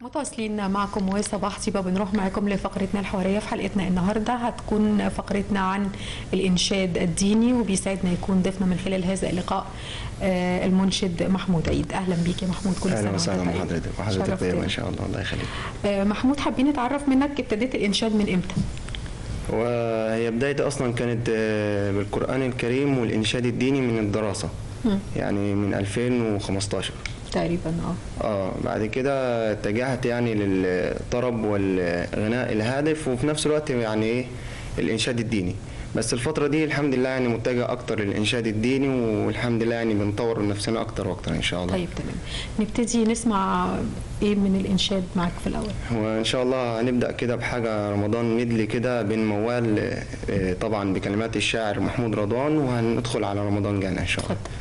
متواصلين معكم وصباح طيبة بنروح معكم لفقرتنا الحوارية في حلقتنا النهاردة هتكون فقرتنا عن الإنشاد الديني وبيسعدنا يكون ضيفنا من خلال هذا اللقاء آه، المنشد محمود عيد أهلا بيك يا محمود كل اهلا سنة وسهلا وأنت طيب. بحضرتك وحضرتك شرفتنا. طيبه ان شاء الله الله يخليك آه، محمود حابين نتعرف منك ابتديت الإنشاد من إمتى؟ وهي بدايتي اصلا كانت آه، بالقران الكريم والانشاد الديني من الدراسه مم. يعني من 2015 تقريبا اه اه بعد كده اتجهت يعني للطرب والغناء الهادف وفي نفس الوقت يعني ايه الانشاد الديني بس الفترة دي الحمد لله يعني متجه أكتر للإنشاد الديني والحمد لله يعني بنطور من نفسنا أكتر وأكتر إن شاء الله. طيب تمام نبتدي نسمع إيه من الإنشاد معك في الأول وان شاء الله هنبدا كده بحاجه رمضان ميدلي كده بين موال آه، طبعا بكلمات الشاعر محمود رضوان وهندخل على رمضان جانا ان شاء الله اتفضل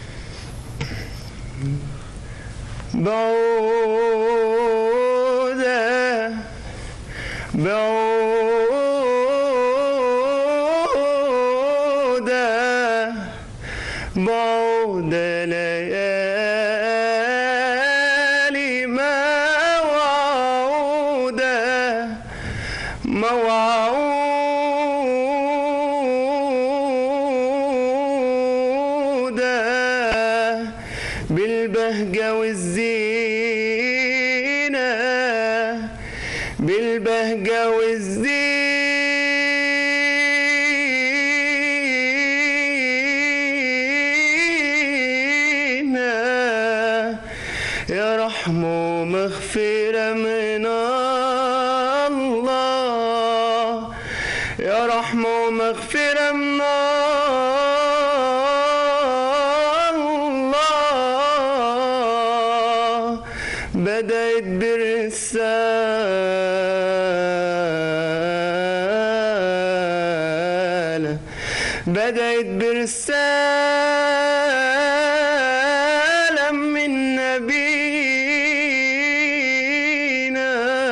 بعودة بعودة بعودة ليالي موعودة موعودة بالبهجة والزينة بالبهجة والزينة يا رحمة مغفرة من الله يا رحمة مغفرة من الله بدأت برسالة بدأت برسالة من نبينا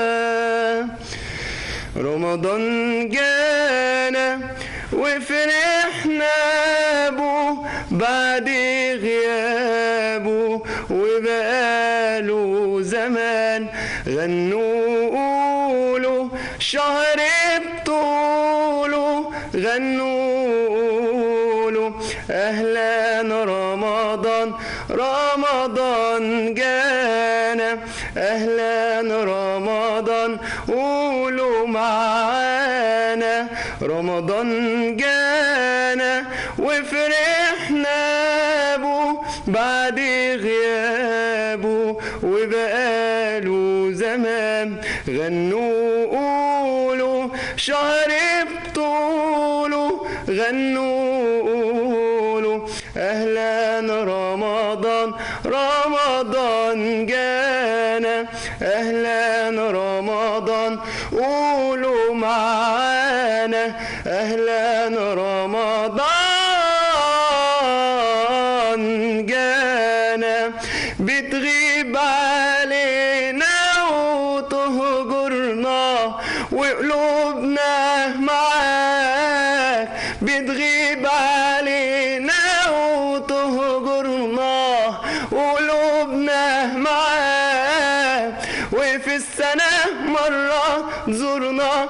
رمضان جانا وفرحنا بو بعد غيابه وبقاله زمان غنوا قولوا شهر بطوله غنوا قولوا اهلا رمضان رمضان جانا اهلا رمضان قولوا معانا رمضان جانا وفرحنا بو بعد غيابه وبقاله زمان غنوا قولوا شهر بطوله غنوا قولوا اهلا رمضان رمضان جانا اهلا رمضان قولوا معانا اهلا رمضان جانا بتغيب علينا وتهجرنا وقلوبنا معاك بتغيب علينا وتهجرنا وقلوبنا معاك وفي السنة مرة زرنا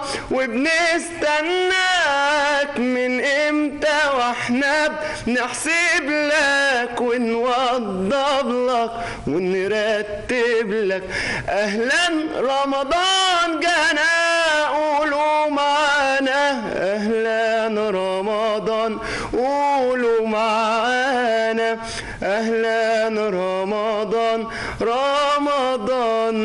وبنستناك من امتى واحنا بنحسب لك ونوضب لك ونرتب لك اهلا رمضان جانا قولوا معانا اهلا رمضان قولوا معانا اهلا رمضان رمضان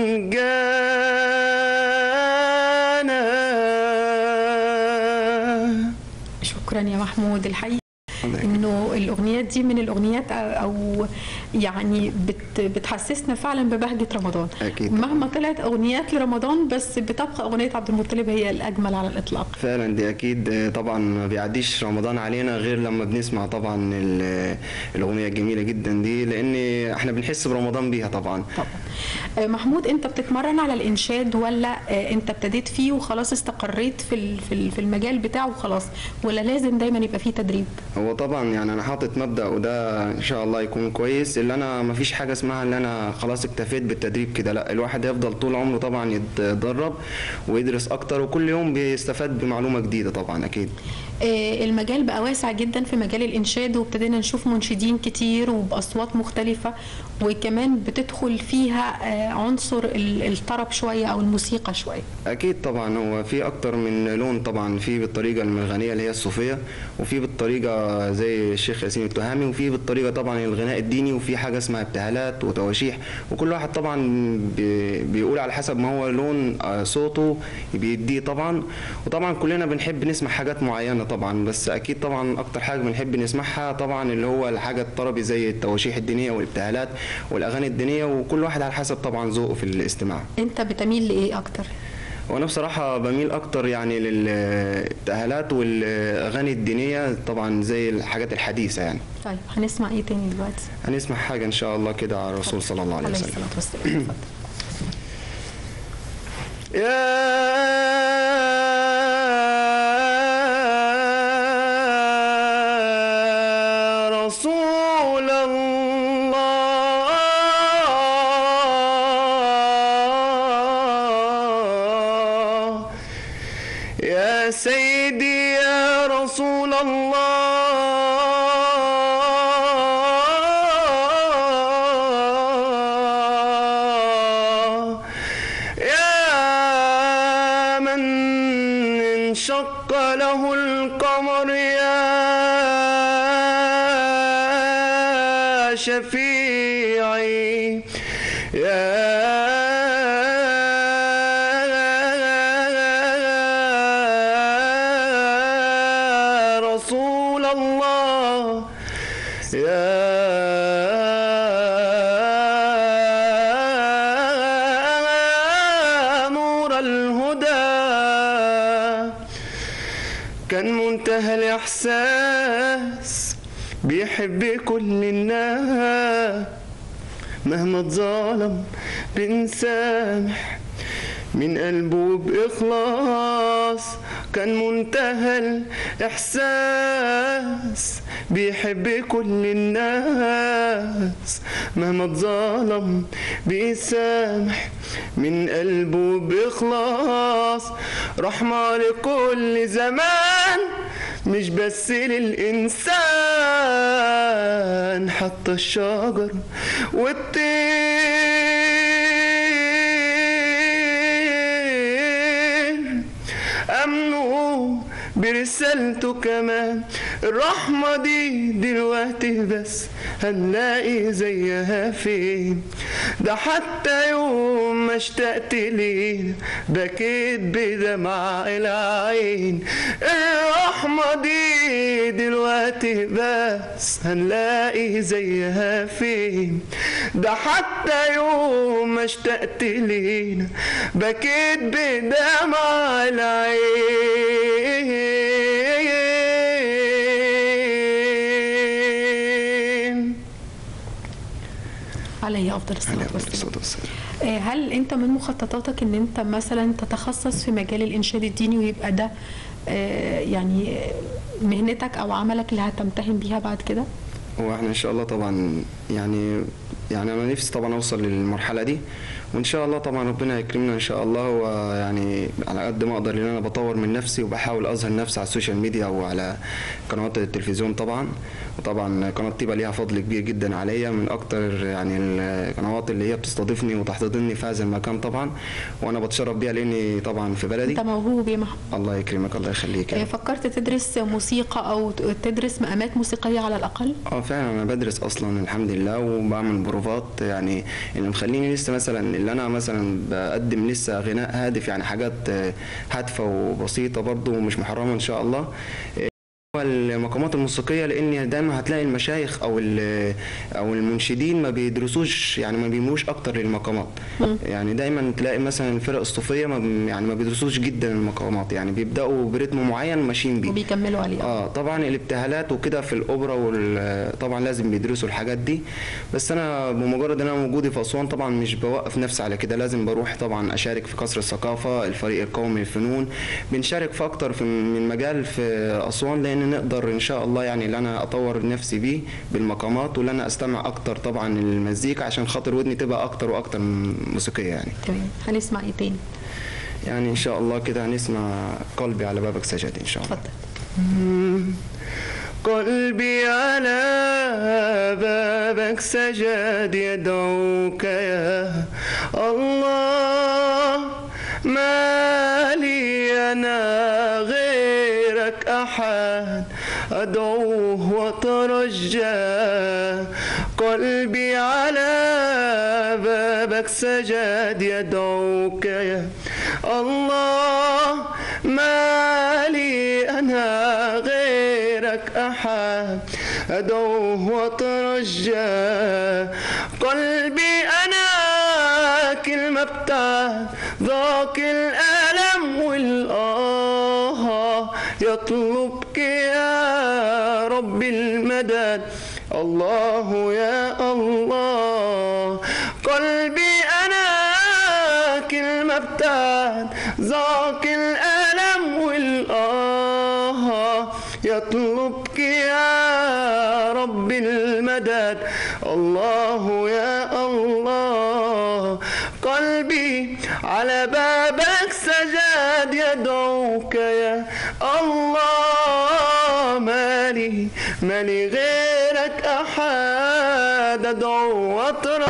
جانا شكرا يا محمود الحقيقة انه الاغنيات دي من الاغنيات او يعني بت بتحسسنا فعلا ببهجه رمضان أكيد. مهما طلعت اغنيات لرمضان بس بتبقى اغنيه عبد المطلب هي الاجمل على الاطلاق فعلا دي اكيد آه، طبعا ما بيعديش رمضان علينا غير لما بنسمع طبعا ال- الاغنيه الجميله جدا دي لان احنا بنحس برمضان بيها طبعا طبعا آه، محمود انت بتتمرن على الانشاد ولا آه، انت ابتديت فيه وخلاص استقريت في ال- في ال- في المجال بتاعه وخلاص ولا لازم دايما يبقى فيه تدريب هو طبعا يعني انا حاطط مبدا وده ان شاء الله يكون كويس اللي انا ما فيش حاجه اسمها ان انا خلاص اكتفيت بالتدريب كده لا الواحد يفضل طول عمره طبعا يتدرب ويدرس اكتر وكل يوم بيستفاد بمعلومه جديده طبعا اكيد آه، المجال بقى واسع جدا في مجال الانشاد وابتدينا نشوف منشدين كتير وباصوات مختلفه وكمان بتدخل فيها آه، عنصر ال- الطرب شويه او الموسيقى شويه اكيد طبعا هو في اكتر من لون طبعا في بالطريقه المغنيه اللي هي الصوفيه وفي بالطريقه زي الشيخ ياسين التهامي وفي بالطريقه طبعا الغناء الديني وفي حاجه اسمها ابتهالات وتواشيح وكل واحد طبعا بي- بيقول على حسب ما هو لون آه، صوته بيديه طبعا وطبعا كلنا بنحب نسمع حاجات معينه طبعا بس اكيد طبعا اكتر حاجه بنحب نسمعها طبعا اللي هو الحاجه الطربي زي التواشيح الدينيه والابتهالات والاغاني الدينيه وكل واحد على حسب طبعا ذوقه في الاستماع انت بتميل لايه اكتر وانا بصراحه بميل اكتر يعني للتاهلات والاغاني الدينيه طبعا زي الحاجات الحديثه يعني طيب هنسمع ايه تاني دلوقتي هنسمع حاجه ان شاء الله كده على الرسول صلى الله عليه وسلم الصلاه والسلام اتفضل. يا رسول الله يا سيدي يا رسول الله يا من انشق له القمر يا شفيعي يا رسول الله يا نور الهدى كان منتهى الإحساس بيحب كل الناس مهما اتظلم بنسامح من قلبه بإخلاص كان منتهى الإحساس بيحب كل الناس مهما اتظلم بيسامح من قلبه بإخلاص رحمة لكل زمان مش بس للإنسان حتى الشجر والطير أمنوا برسالته كمان الرحمة دي دلوقتي بس هنلاقي زيها فين ده حتى يوم ما اشتقت ليه بكيت بدمع العين الرحمة دي دلوقتي بس هنلاقي زيها فين ده حتى يوم ما اشتقت لينا بكيت بدمع العين عليه افضل الصلاه عليه والسلام الصلاة والسلام آه، هل انت من مخططاتك ان انت مثلا تتخصص في مجال الانشاد الديني ويبقى ده آه، يعني آه، مهنتك او عملك اللي هتمتهن بيها بعد كده هو احنا ان شاء الله طبعا يعني يعني انا نفسي طبعا اوصل للمرحله دي وان شاء الله طبعا ربنا يكرمنا ان شاء الله ويعني على قد ما اقدر لان انا بطور من نفسي وبحاول اظهر نفسي على السوشيال ميديا وعلى قنوات التلفزيون طبعا وطبعا قناه طيبه ليها فضل كبير جدا عليا من اكتر يعني القنوات اللي هي بتستضيفني وتحتضنني في هذا المكان طبعا وانا بتشرف بيها لاني طبعا في بلدي انت موهوب يا محمود الله يكرمك الله يخليك آه، فكرت تدرس موسيقى او ت- تدرس مقامات موسيقيه على الاقل اه فعلا انا بدرس اصلا الحمد لله وبعمل بروفات يعني اللي مخليني لسه مثلا اللي انا مثلا بقدم لسه غناء هادف يعني حاجات آه، هادفه وبسيطه برضو ومش محرمه ان شاء الله المقامات الموسيقيه لان دايما هتلاقي المشايخ او ال- او المنشدين ما بيدرسوش يعني ما بيملوش اكتر للمقامات يعني دايما تلاقي مثلا الفرق الصوفيه ما بي- يعني ما بيدرسوش جدا المقامات يعني بيبداوا برتم معين ماشيين بيه وبيكملوا عليه اه طبعا الابتهالات وكده في الاوبرا وال- طبعا لازم بيدرسوا الحاجات دي بس انا بمجرد ان انا وجودي في اسوان طبعا مش بوقف نفسي على كده لازم بروح طبعا اشارك في قصر الثقافه الفريق القومي للفنون بنشارك في اكتر في من مجال في اسوان لان نقدر ان شاء الله يعني ان انا اطور نفسي بيه بالمقامات وان انا استمع اكتر طبعا المزيكا عشان خاطر ودني تبقى اكتر واكتر موسيقيه يعني تمام هنسمع ايه تاني يعني ان شاء الله كده هنسمع قلبي على بابك سجد ان شاء الله اتفضل قلبي على بابك سجد يدعوك يا الله ما لي أنا غيرك أحد أدعوه وأترجى قلبي على بابك سجد يدعوك يا الله ما لي أنا غيرك أحد أدعوه وأترجى قلبي أنا كلمة بتاعت ذاك الألم والآه يطلبك يا رب المدد الله يا الله قلبي أنا كلمة بتاعت ذاك الألم والآه يطلبك يا رب المدد الله يا الله قلبي على بابك سجاد يدعوك يا الله مالي مالي غيرك أحد أدعو وأطرح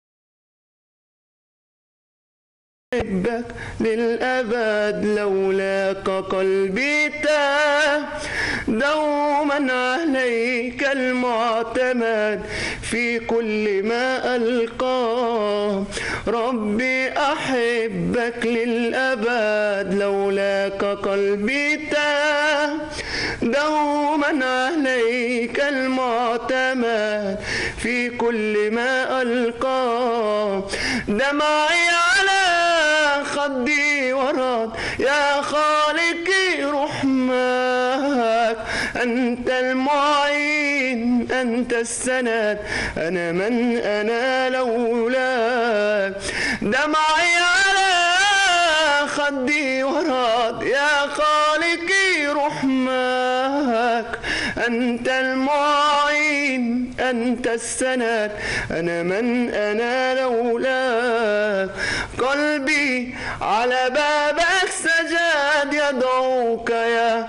أحبك للأبد لولاك قلبي تاه دوما عليك المعتمد في كل ما ألقاه ربي أحبك للأبد لولاك قلبي تاه دوما عليك المعتمد في كل ما ألقاه دمعي على خدي ورد يا خالقي رحمك أنت المعين أنت السند أنا من أنا لولاك دمعي على خدي ورد يا خالقي رحمك أنت المعين أنت السند أنا من أنا لولاك قلبي على بابك سجاد يدعوك يا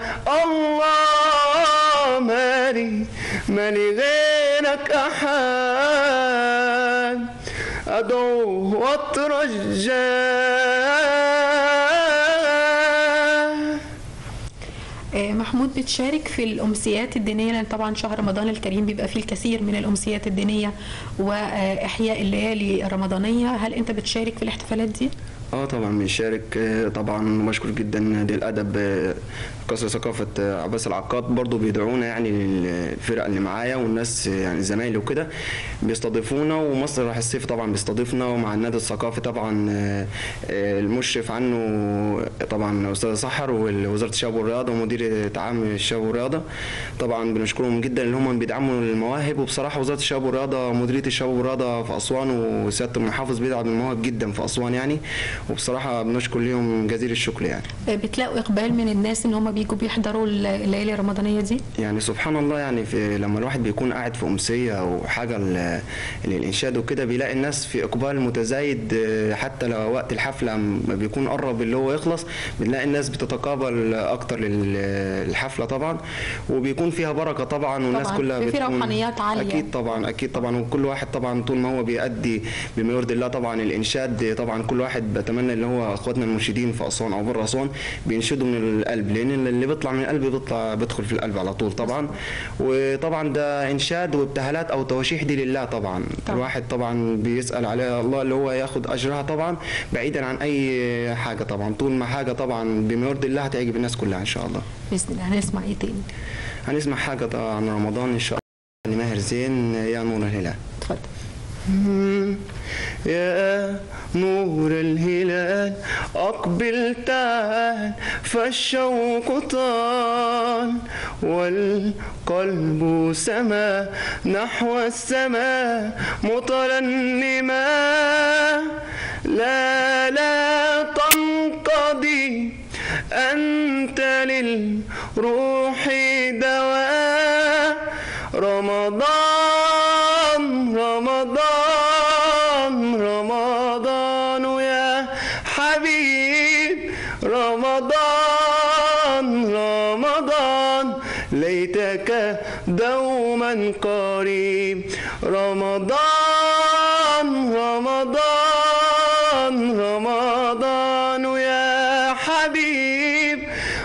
الله مالي مالي غيرك أحد أدعوه وأترجى آه، محمود بتشارك في الأمسيات الدينية لأن طبعا شهر رمضان الكريم بيبقى فيه الكثير من الأمسيات الدينية وإحياء الليالي الرمضانية هل أنت بتشارك في الاحتفالات دي؟ اه طبعا بنشارك آه، طبعا بشكر جدا نادي الادب آه، قصر ثقافه آه، عباس العقاد برضو بيدعونا يعني للفرق اللي معايا والناس آه، يعني زمايلي وكده بيستضيفونا ومسرح الصيف طبعا بيستضيفنا ومع النادي الثقافي طبعا آه، آه، المشرف عنه طبعا استاذ سحر ووزاره الشباب والرياضه ومدير عام الشباب والرياضه طبعا بنشكرهم جدا ان هم بيدعموا المواهب وبصراحه وزاره الشباب والرياضه مديريه الشباب والرياضه في اسوان وسياده المحافظ بيدعم المواهب جدا في اسوان يعني وبصراحه بنشكر ليهم جزيل الشكر يعني آه، بتلاقوا إقبال من الناس إن هم بيجوا بيحضروا الليالي الرمضانية دي؟ يعني سبحان الله يعني في لما الواحد بيكون قاعد في أمسية أو حاجة ل- للإنشاد وكده بيلاقي الناس في إقبال متزايد آه، حتى لو وقت الحفلة ما بيكون قرب اللي هو يخلص بنلاقي الناس بتتقابل أكتر للحفلة طبعا وبيكون فيها بركة طبعا والناس طبعاً، كلها في- في بتكون روحانيات عالية. أكيد طبعا أكيد طبعا وكل واحد طبعا طول ما هو بيأدي بما يرضي الله طبعا الإنشاد طبعا كل واحد بت اتمنى اللي هو اخواتنا المنشدين في اسوان او بره اسوان بينشدوا من القلب لان اللي بيطلع من القلب بيطلع بيدخل في القلب على طول طبعا وطبعا ده انشاد وابتهالات او تواشيح دي لله طبعا طبعا. الواحد طبعا بيسال عليها الله اللي هو ياخد اجرها طبعا بعيدا عن اي حاجه طبعا طول ما حاجه طبعا بما يرضي الله هتعجب الناس كلها ان شاء الله باذن الله هنسمع ايه تاني هنسمع حاجه طبعا عن رمضان ان شاء الله لماهر زين يا نور الهلال اتفضل يا نور الهلال أقبل تعال فالشوق طال والقلب سما نحو السماء مترنما لا لا تنقضي أنت للروح دواء رمضان رمضان رمضان يا حبيب رمضان رمضان ليتك دوما قريب رمضان رمضان رمضان يا حبيب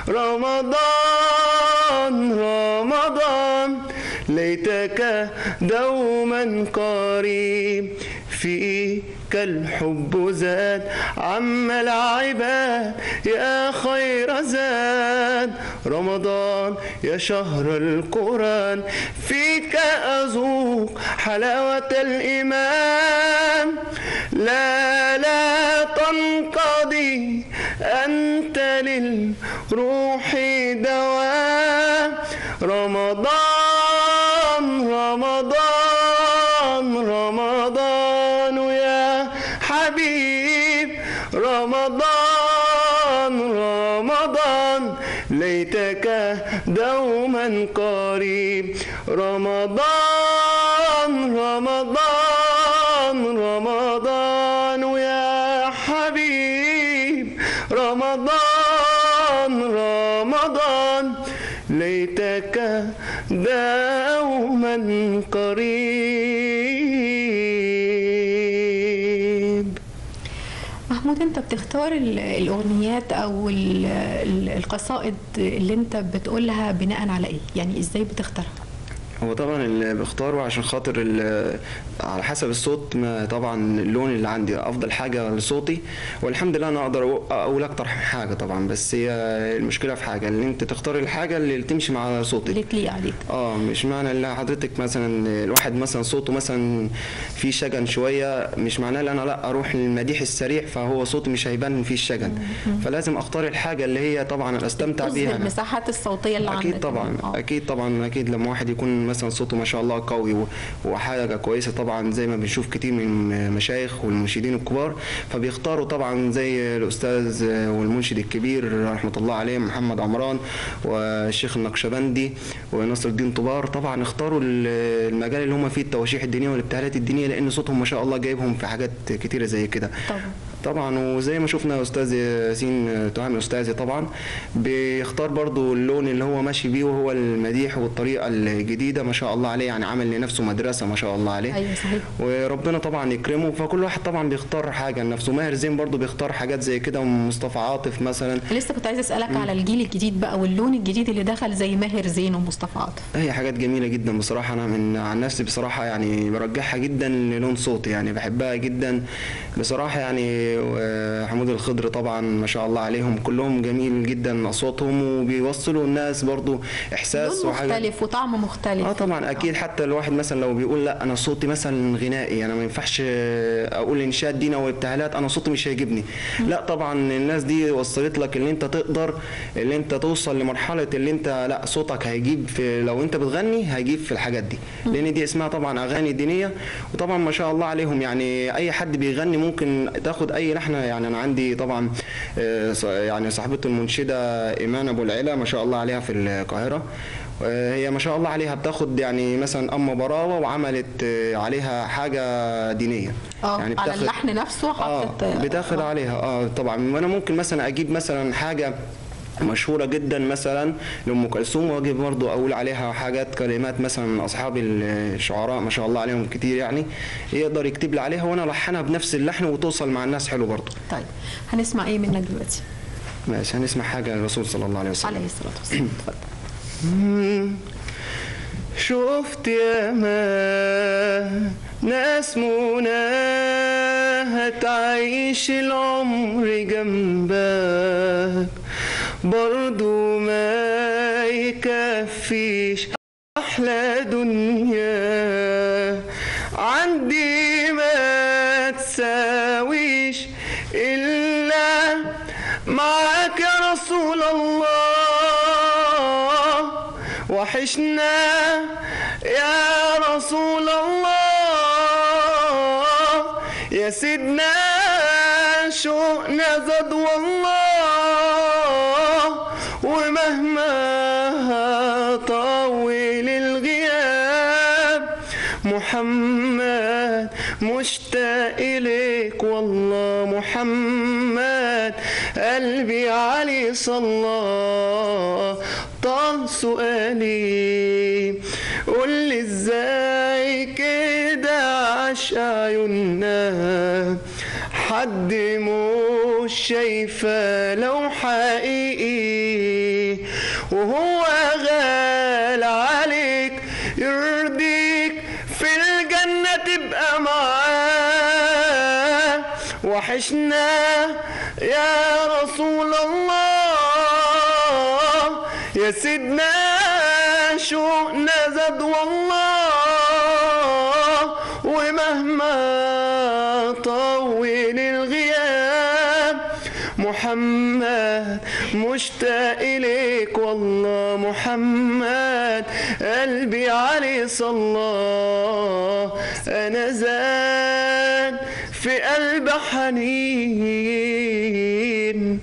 رمضان رمضان ليتك دوما قريب فيك الحب زاد عم العباد يا خير زاد رمضان يا شهر القرآن فيك أذوق حلاوة الإيمان لا لا تنقضي أنت للروح دواء رمضان رمضان رمضان يا حبيب رمضان رمضان ليتك دوما قريب رمضان رمضان رمضان يا حبيب رمضان رمضان ليتك دوما قريب محمود انت بتختار ال- الاغنيات او ال- ال- القصائد اللي انت بتقولها بناء على ايه يعني ازاي بتختارها هو طبعا اللي بختاره عشان خاطر ال- على حسب الصوت ما طبعا اللون اللي عندي افضل حاجه لصوتي والحمد لله انا اقدر أقو- اقول اكتر حاجه طبعا بس هي المشكله في حاجه ان انت تختار الحاجه اللي تمشي مع صوتك اللي تليق عليك اه مش معنى ان حضرتك مثلا الواحد مثلا صوته مثلا فيه شجن شويه مش معناه ان انا لا اروح للمديح السريع فهو صوتي مش هيبان فيه الشجن فلازم اختار الحاجه اللي هي طبعا استمتع تظهر بيها المساحات الصوتيه اللي عندك اكيد طبعا آه. اكيد طبعا اكيد لما واحد يكون مثلا صوته ما شاء الله قوي و- وحاجه كويسه طبعا زي ما بنشوف كتير من المشايخ والمنشدين الكبار فبيختاروا طبعا زي الاستاذ والمنشد الكبير رحمه الله عليه محمد عمران والشيخ النقشبندي ونصر الدين طبار طبعا اختاروا ال- المجال اللي هم فيه التواشيح الدينيه والابتهالات الدينيه لان صوتهم ما شاء الله جايبهم في حاجات كتيره زي كده طبعا طبعا وزي ما شفنا استاذ ياسين تهامي استاذي طبعا بيختار برضو اللون اللي هو ماشي بيه وهو المديح والطريقه الجديده ما شاء الله عليه يعني عمل لنفسه مدرسه ما شاء الله عليه ايوه صحيح وربنا طبعا يكرمه فكل واحد طبعا بيختار حاجه لنفسه ماهر زين برضو بيختار حاجات زي كده ومصطفى عاطف مثلا لسه كنت عايزه اسالك على الجيل الجديد بقى واللون الجديد اللي دخل زي ماهر زين ومصطفى عاطف هي حاجات جميله جدا بصراحه انا من عن نفسي بصراحه يعني برجعها جدا للون صوتي يعني بحبها جدا بصراحه يعني آه، حمود الخضر طبعا ما شاء الله عليهم كلهم جميل جدا اصواتهم وبيوصلوا الناس برضو احساس لون وحاجه مختلف وطعم مختلف اه طبعا اكيد حتى الواحد مثلا لو بيقول لا انا صوتي مثلا غنائي انا ما ينفعش اقول انشاد دين او ابتهالات انا صوتي مش هيجيبني لا طبعا الناس دي وصلت لك اللي انت تقدر اللي انت توصل لمرحله اللي انت لا صوتك هيجيب في لو انت بتغني هيجيب في الحاجات دي لان دي اسمها طبعا اغاني دينيه وطبعا ما شاء الله عليهم يعني اي حد بيغني ممكن تاخد اي لحنه يعني انا عندي طبعا آه، ص- يعني صاحبته المنشده ايمان ابو العلا ما شاء الله عليها في القاهره آه، هي ما شاء الله عليها بتاخد يعني مثلا ام براوه وعملت آه، عليها حاجه دينيه اه يعني على بتاخد- اللحن نفسه اه حطت بتاخد آه. عليها اه طبعا وانا ممكن مثلا اجيب مثلا حاجه مشهورة جدا مثلا لأم كلثوم واجي برضو أقول عليها حاجات كلمات مثلا من أصحاب الشعراء ما شاء الله عليهم كتير يعني يقدر يكتب لي عليها وأنا ألحنها بنفس اللحن وتوصل مع الناس حلو برضو طيب هنسمع ايه منك دلوقتي ماشي هنسمع حاجة للرسول صلى الله عليه وسلم عليه الصلاه والسلام اتفضل شفت يا ما ناس مناها تعيش العمر جنبك برضو ما يكفيش أحلى دنيا عندي ما تساويش إلا معاك يا رسول الله وحشنا يا رسول الله يا سيدنا شوقنا زاد والله ومهما طول الغياب محمد مشتاق إليك والله محمد قلبي علي صلى طال سؤالي قول لي ازاي كده عاش عيوننا حد مش شايفة لو حقيقي وهو غال عليك يرضيك في الجنة تبقى معاه وحشنا يا رسول الله يا سيدنا شوقنا زاد والله ومهما طول الغياب محمد مشتاق إليك والله محمد قلبي عليه صلى أنا زاد في قلب حنين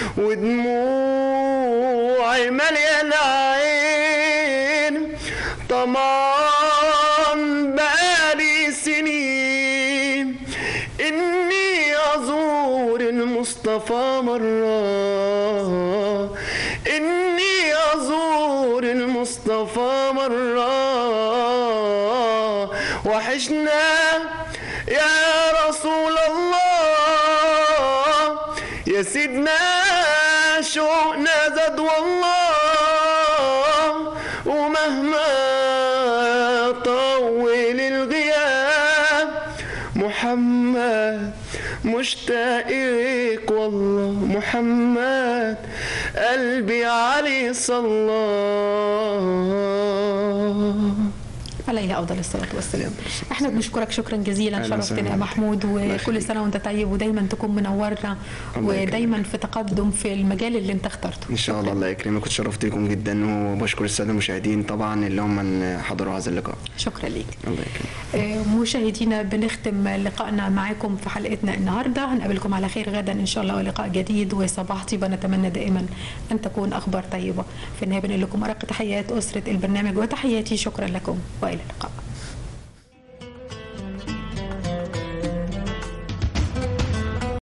ودموعي مالية العين طمان بقالي سنين إني أزور المصطفى مرة إني أزور المصطفى مرة وحشنا يا رسول الله يا سيدنا شوقنا زاد والله ومهما طول الغياب محمد مشتاق إليك والله محمد قلبي عليه صلى عليه افضل الصلاه والسلام احنا بنشكرك شكرا جزيلا أهلا شرفتنا وسهلا يا بك. محمود الله وكل يخليك. سنه وانت طيب ودايما تكون منورنا الله يكرمك. ودايما في تقدم في المجال اللي انت اخترته ان شاء الله الله يكرمك وتشرفتكم جدا وبشكر الساده المشاهدين طبعا اللي هم من حضروا هذا اللقاء شكرا ليك الله يكرمك آه، مشاهدينا بنختم لقائنا معكم في حلقتنا النهارده هنقابلكم على خير غدا ان شاء الله ولقاء جديد وصباح طيبه نتمنى دائما ان تكون اخبار طيبه في النهايه بنقول لكم ارق تحيات اسره البرنامج وتحياتي شكرا لكم والى اللقاء